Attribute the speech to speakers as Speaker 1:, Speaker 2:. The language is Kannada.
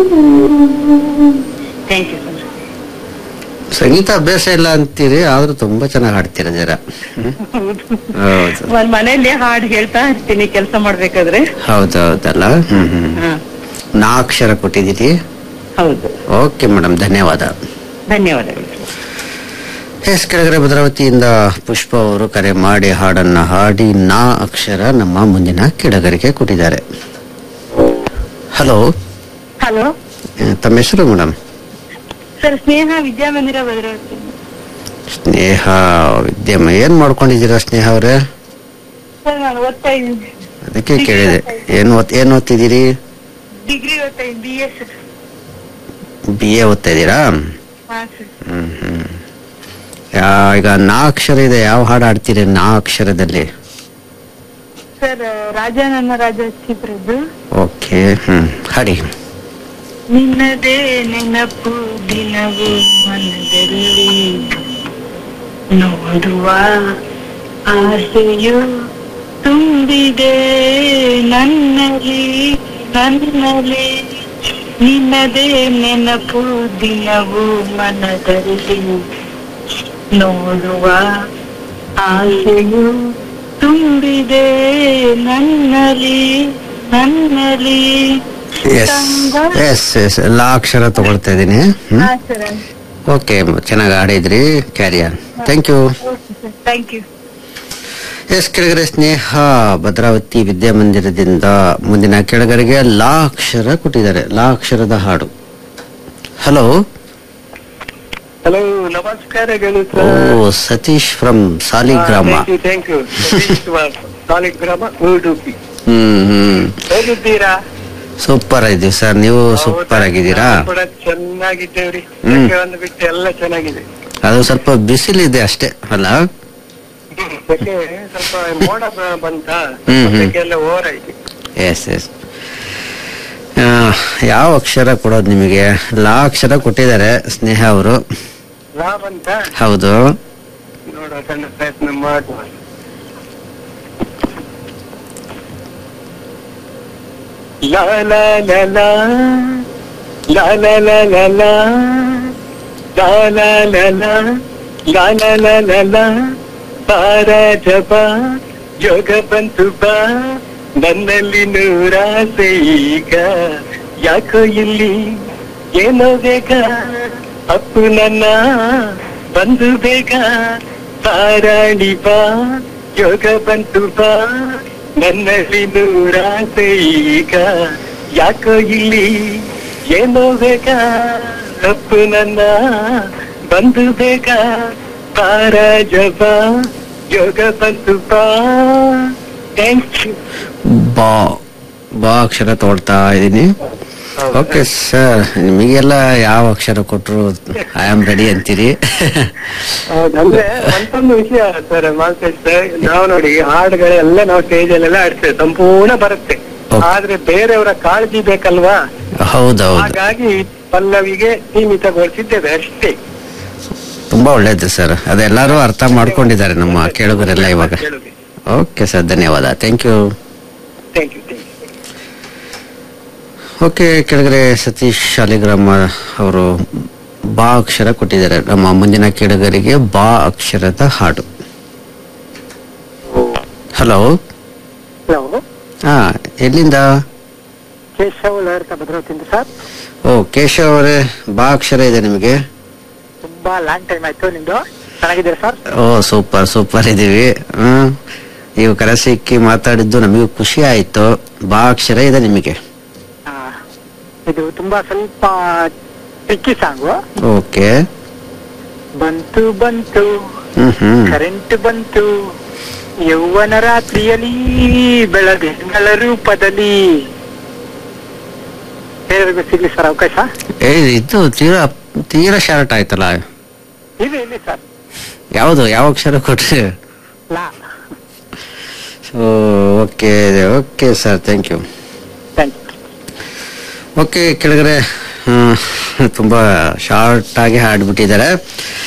Speaker 1: ಥ್ಯಾಂಕ್ ಯು ಸರ್
Speaker 2: ಸಂಗೀತ ಅಭ್ಯಾಸ ಇಲ್ಲ ಅಂತೀರಿ ಆದ್ರೂ ತುಂಬಾ ಚೆನ್ನಾಗಿ ಹಾಡ್ತೀರ ಜರ ಹ್ಮ್. ಹೌದು
Speaker 1: ಒಂದ್ ಮನೇಲಿ ಹಾಡ್ ಹೇಳ್ತಾ ಇರ್ತೀನಿ ಕೆಲಸ ಮಾಡ್ಬೇಕಾದ್ರೆ
Speaker 2: ಹೌದು ಹೌದಲ್ಲ ಹ್ಮ್ ಹ್ಮ್
Speaker 1: ಹಾ
Speaker 2: ನಾಲ್ಕಕ್ಷರ ಕೊಟ್ಟಿದ್ದೀರಿ
Speaker 1: ಹೌದು
Speaker 2: ಓಕೆ ಮೇಡಮ್ ಧನ್ಯವಾದ
Speaker 1: ಧನ್ಯವಾದಗಳು
Speaker 2: ಎಸ್ ಕೆಳಗಡೆ ಭದ್ರಾವತಿಯಿಂದ ಪುಷ್ಪ ಅವರು ಕರೆ ಮಾಡಿ ಹಾಡನ್ನ ಹಾಡಿ ನಾ ಅಕ್ಷರ ನಮ್ಮ ಮುಂದಿನ ಕೆಳಗರಿಗೆ ಕೊಟ್ಟಿದ್ದಾರೆ ಹಲೋ
Speaker 1: ಹಲೋ
Speaker 2: ತಮ್ಮ ಹೆಸರು ಮೇಡಮ್
Speaker 1: ಸರ್ ಸ್ನೇಹ ವಿದ್ಯಾಮಂದಿರ ಭದ್ರಾವತಿ
Speaker 2: ಸ್ನೇಹ ವಿದ್ಯಮ ಏನ್ ಮಾಡ್ಕೊಂಡಿದ್ದೀರಾ ಸ್ನೇಹ ಅವರೇ
Speaker 1: ಸರ್ ನಾನು ಓದ್ತಾ ಇದ್ದೀನಿ
Speaker 2: ಅದಕ್ಕೆ ಕೇಳಿದೆ ಏನ್ ಓದ್ ಏನ್ ಓದ್ತಿದ್ದೀರಿ
Speaker 1: ಡಿಗ್ರಿ ಓದ್ತಾ ಇದ್ದೀನಿ ಬಿ ಎಸ್
Speaker 2: ಬಿ ಎ ಓದ್ತಾ ಇದ್ದೀರಾ
Speaker 1: ಹಾ ಸರ್
Speaker 2: ಹ್ಮ್ ಹ್ಮ್ ಯಾ- ಈಗ ನಾ ಅಕ್ಷರ ಇದೆ ಯಾವ ಹಾಡು ಹಾಡ್ತೀರಿ ನಾ ಅಕ್ಷರದಲ್ಲಿ
Speaker 1: ಸರ್ ರಾಜ ನನ್ನ ರಾಜ ಚಿತ್ರದ್ದು
Speaker 2: ಓಕೆ ಹ್ಮ್ ಹಾಡಿ
Speaker 1: ನಿನ್ನದೇ ನೆನಪು ದಿನವು ಮನದಲ್ಲಿ ನೋಡುವ ಆಸೆಯು ತುಂಬಿದೆ ನನ್ನಲ್ಲಿ ನನ್ನಲ್ಲಿ ನಿನ್ನದೇ ನೆನಪು ದಿನವು ಮನದಲ್ಲಿ ನೋಡುವ ಆಸೆಯು ತುಂಬಿದೆ ನನ್ನಲ್ಲಿ ನನ್ನಲ್ಲಿ
Speaker 2: ಎಸ್ ಎಸ್ ಎಸ್ ಎಲ್ಲಾ ಅಕ್ಷರ ತಗೊಳ್ತಾ ಇದ್ದೀನಿ ಹ್ಮ್
Speaker 1: ಹಾ ಸರ್
Speaker 2: ಓಕೆ ಚೆನ್ನಾಗಿ ಆಡಿದ್ರಿ career thank you
Speaker 1: thank you
Speaker 2: yes ಕೆಳಗಡೆ ಸ್ನೇಹ ಭದ್ರಾವತಿ ವಿದ್ಯಾಮಂದಿರದಿಂದ ಮುಂದಿನ ಕೆಳಗರಿಗೆ ಲಾ ಅಕ್ಷರ ಕೊಟ್ಟಿದ್ದಾರೆ ಲಾ ಅಕ್ಷರದ ಹಾಡು ಹಲೋ
Speaker 3: ಹಲೋ ನಮಸ್ಕಾರಗಳು
Speaker 2: ಓ Satish from Saligrama
Speaker 3: thank you Saligrama Udupi
Speaker 2: ಹ್ಮ್ ಹ್ಮ್
Speaker 3: ಹೇಗಿದ್ದೀರಾ
Speaker 2: ಸೂಪರ್ ಇದೀವಿ ಸರ್ ನೀವು ಸೂಪರ್ ಆಗಿದ್ದೀರಾ
Speaker 3: ನಾವು ಕೂಡ ಚೆನ್ನಾಗಿದ್ದೇವ್ರಿ
Speaker 2: ಹ್ಮ್.
Speaker 3: ಒಂದು ಬಿಟ್ಟು ಎಲ್ಲ ಚೆನ್ನಾಗಿದೆ
Speaker 2: ಅದು ಸ್ವಲ್ಪ ಬಿಸಿಲಿದೆ ಅಷ್ಟೇ ಅಲ್ಲ
Speaker 3: ಸೆಕೆ ಸ್ವಲ್ಪ ಮೋಡ ಬ- ಬಂತ
Speaker 2: ಹ್ಮ್, ಹ್ಮ್.
Speaker 3: ಸೆಕೆ ಎಲ್ಲ ಓವರ್ ಆಯ್ತು
Speaker 2: ಎಸ್ ಎಸ್ ಯಾವ ಅಕ್ಷರ ಕೊಡೋದು ನಿಮಗೆ ಲಾ ಅಕ್ಷರ ಕೊಟ್ಟಿದ್ದಾರೆ ಸ್ನೇಹ ಅವರು
Speaker 3: ಲಾ ಬಂತ
Speaker 2: ಹೌದು
Speaker 3: ನೋಡುವ ಸಣ್ಣ ಪ್ರಯತ್ನ ಮಾಡುವ ಲಾ ಲಾ ಲಾ ಲಾ ಲಾ ಲಾ ಲಾ ಲಾ ಲಾ ಲಾ ಲಾ ಲಾ ಲಾ ಲಾ ಲಾ ಲಾ ಲಾ ಲಾ ಪಾರ ಜಪ ಯೋಗ ಬಂತು ಬಾ ನನ್ನಲ್ಲಿ ನೂರಾಸೆ ಈಗ ಯಾಕೋ ಇಲ್ಲಿ ಏನೋ ಬೇಗ ಅಪ್ಪು ನನ್ನ ಬಂದು ಬೇಗ ಪಾರಾಣಿ ಬಾ ಯೋಗ ಬಂತು ಬಾ ನನ್ನಲ್ಲಿ ನೂರಾಸೆ ಈಗ ಯಾಕೋ ಇಲ್ಲಿ ಏನೋ ಬೇಗ ಅಪ್ಪು ನನ್ನ ಬಂದು ಬೇಗ ಪಾರ ಜಪ ಯೋಗ ಬಂತು ಬಾ ಥ್ಯಾಂಕ್ ಯು
Speaker 2: ಬಾ ಬಾ ಅಕ್ಷರ ತಗೊಳ್ತಾ ಇದ್ದೀನಿ ಓಕೆ ಸರ್ ನಿಮಗೆಲ್ಲ ಯಾವ ಅಕ್ಷರ ಕೊಟ್ರು ಐ ಆಮ್ ರೆಡಿ ಅಂತೀರಿ
Speaker 3: ಹೌದಂದ್ರೆ ಮತ್ತೊಂದು ವಿಷಯ ಸರ್ ಮಾಲ್ತೇಶ್ ಸರ್ ನಾವು ನೋಡಿ ಹಾಡುಗಳೆಲ್ಲ ನಾವು ಸ್ಟೇಜ್ ಅಲ್ಲೆಲ್ಲ ಆಡ್ತೇವೆ ಸಂಪೂರ್ಣ ಬರುತ್ತೆ
Speaker 2: Okay.
Speaker 3: ಆದ್ರೆ ಬೇರೆಯವರ ಕಾಳಜಿ ಬೇಕಲ್ವಾ
Speaker 2: ಹೌದೌದು
Speaker 3: ಹಾಗಾಗಿ ಪಲ್ಲವಿಗೆ ಸೀಮಿತಗೊಳಿಸಿದ್ದೇವೆ ಅಷ್ಟೇ
Speaker 2: ತುಂಬಾ ಒಳ್ಳೇದು ಸರ್ ಅದೆಲ್ಲರೂ ಅರ್ಥ ಮಾಡ್ಕೊಂಡಿದ್ದಾರೆ ನಮ್ಮ ಕೇಳುಗರೆಲ್ಲ ಇವಾಗ ಓಕೆ ಸರ್ ಧನ್ಯವಾದ thank you
Speaker 3: thank you thank you
Speaker 2: okay ಕೆಳಗಡೆ ಸತೀಶ್ ಶಾಲಿಗ್ರಾಮ ಅವರು ಬಾ ಅಕ್ಷರ ಕೊಟ್ಟಿದ್ದಾರೆ ನಮ್ಮ ಮುಂದಿನ ಕೇಳುಗರಿಗೆ ಬಾ ಅಕ್ಷರದ ಹಾಡು ಹಲೋ
Speaker 3: ಹಲೋ
Speaker 2: ಹಾ ಎಲ್ಲಿಂದ
Speaker 3: ಕೇಶವ್ ಲಹರ್ತ ಭದ್ರಾವತಿಯಿಂದ ಸರ್
Speaker 2: ಓ ಕೇಶವ್ ಅವರೇ ಬಾ ಅಕ್ಷರ ಇದೆ ನಿಮಗೆ
Speaker 3: ತುಂಬಾ ಲಾಂಗ್ ಟೈಮ್ ಆಯ್ತು ನಿಮ್ದು ಚೆನ್ನಾಗಿದ್ದೀರಾ ಸರ್
Speaker 2: ಓ ಸೂಪರ್ ಸೂಪರ್ ಇದೀವಿ ಹ್ಮ್ ನೀವು ಕರೆ ಸಿಕ್ಕಿ ಮಾತಾಡಿದ್ದು ನಮಗೂ ಖುಷಿ ಆಯ್ತು ಬಾ ಅಕ್ಷರ ಇದೆ ನಿಮಗೆ
Speaker 3: ಇದು ತುಂಬಾ ಸ್ವಲ್ಪ ಟಿಕ್ಕಿ ಸಾಂಗು
Speaker 2: ಓಕೆ
Speaker 3: ಬಂತು ಬಂತು
Speaker 2: ಹ್ಮ್ ಹ್ಮ್
Speaker 3: ಕರೆಂಟ್ ಬಂತು ಯೌವನ ರಾತ್ರಿಯಲ್ಲಿ ಬೆಳದಿಂಗಳ ರೂಪದಲ್ಲಿ ಬೇರೆಯವ್ರಿಗೂ ಸಿಗ್ಲಿ ಸರ್ ಅವಕಾಶ
Speaker 2: ಏ ಇದು ತೀರಾ ತೀರಾ ಶಾರ್ಟ್ ಆಯ್ತಲ್ಲ
Speaker 3: ಇದೆ ಇಲ್ಲಿ ಸರ್
Speaker 2: ಯಾವುದು ಯಾವ ಅಕ್ಷರ ಕೊಟ್ರಿ
Speaker 3: ಲಾ
Speaker 2: ಸೊ okay okay sir thank you
Speaker 3: thank you
Speaker 2: okay ಕೆಳಗಡೆ ಹ್ಮ್, ತುಂಬಾ ಶಾರ್ಟ್ ಆಗಿ ಹಾಡ್ಬಿಟ್ಟಿದ್ದಾರೆ